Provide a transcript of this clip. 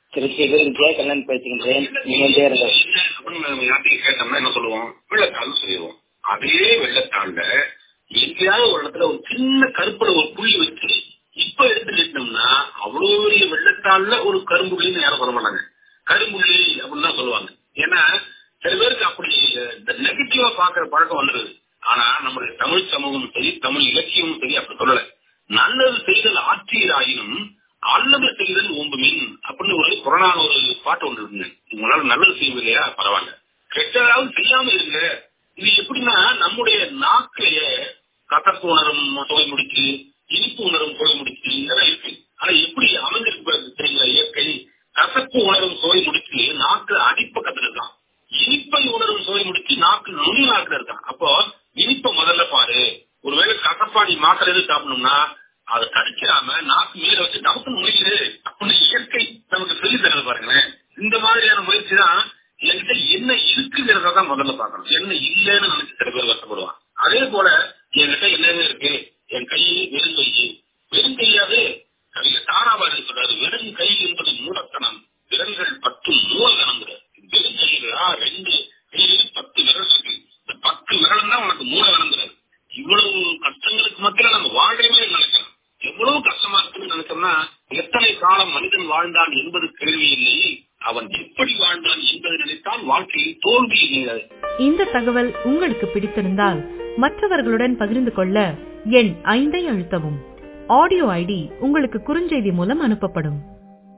திருச்சியிலிருந்து கண்ணன் பேசுகின்றேன் நீங்கள் இருங்க என்ன அப்படின்னு நம்ம யார்கிட்ட கேட்டோம்னா என்ன சொல்லுவோம் வெள்ளத்தாள் சொல்லிடுவோம் அதே வெள்ளத்தாள்ல எங்கேயாவது ஒரு இடத்துல ஒரு சின்ன கருப்புல ஒரு புள்ளி வச்சு இப்ப எடுத்துக்கிட்டோம்னா அவ்வளவு பெரிய வெள்ளத்தாள்ல ஒரு கரும்புள்ளின்னு யாரும் சொல்ல மாட்டாங்க கரும்புள்ளி அப்படின்னு தான் சொல்லுவாங்க ஏன்னா சில பேருக்கு அப்படி இந்த நெகட்டிவா பாக்குற பழக்கம் வந்துருது ஆனா நம்முடைய தமிழ் சமூகம் சரி தமிழ் இலக்கியமும் சரி அப்படி சொல்லல நல்லது செய்தல் ஆட்சியராயினும் அல்லது செய்தல் ஓம்புமின் அப்படின்னு ஒரு புறநான ஒரு பாட்டு ஒன்று இருக்குங்க உங்களால நல்லது செய்வது இல்லையா பரவாயில்ல கெட்டதாவது செய்யாம இருங்க இது எப்படின்னா நம்முடைய நாக்கிலேயே கசப்பு உணரும் தொகை முடிச்சு இனிப்பு உணரும் தொகை முடிச்சு இதெல்லாம் இருக்கு ஆனா எப்படி அமைஞ்சிருக்கு தெரியுங்களா இயற்கை கசப்பு உணரும் சுவை முடிச்சு நாக்கு அடிப்பக்கத்துல இருக்கான் இனிப்பை உணரும் சுவை முடிச்சு நாக்கு நுனி நாக்குல இருக்கான் அப்போ இனிப்பை முதல்ல பாரு ஒருவேளை கசப்பாடி மாத்திரை எது சாப்பிடணும்னா அதை கடிச்சிடாம நாக்கு மேல வச்சு நமக்கு முடியுது அப்படின்னு இயற்கை நமக்கு சொல்லி தருது பாருங்களேன் இந்த மாதிரியான முயற்சி தான் என்கிட்ட என்ன இருக்குங்கிறத தான் முதல்ல பார்க்கணும் என்ன இல்லைன்னு நினைச்சு சில பேர் வருத்தப்படுவான் அதே போல என்கிட்ட என்னென்ன இருக்கு என் கை வெறும் கை வெறும் கையாது கவிஞர் தாராபாரதி சொல்றாரு வெறும் கை என்பது மூலத்தனம் விரல்கள் பத்தும் மூலதனம்ங்கிறார் வெறும் கையிலா ரெண்டு கையில பத்து விரல் இருக்கு இந்த பத்து விரல் தான் உனக்கு மூலதனம்ங்கிறார் இவ்வளவு கஷ்டங்களுக்கு மத்தியில நம்ம வாழவே நினைக்கிறோம் எவ்வளவு கஷ்டமா இருக்குன்னு நினைச்சோம்னா எத்தனை காலம் மனிதன் வாழ்ந்தான் என்பது கேள்வி இல்லை அவன் எப்படி வாழ்ந்தான் என்பதை நினைத்தால் வாழ்க்கையில் தோல்வி இல்லை இந்த தகவல் உங்களுக்கு பிடித்திருந்தால் மற்றவர்களுடன் பகிர்ந்து கொள்ள எண் ஐந்தை அழுத்தவும் ஆடியோ ஐடி உங்களுக்கு குறுஞ்செய்தி மூலம் அனுப்பப்படும்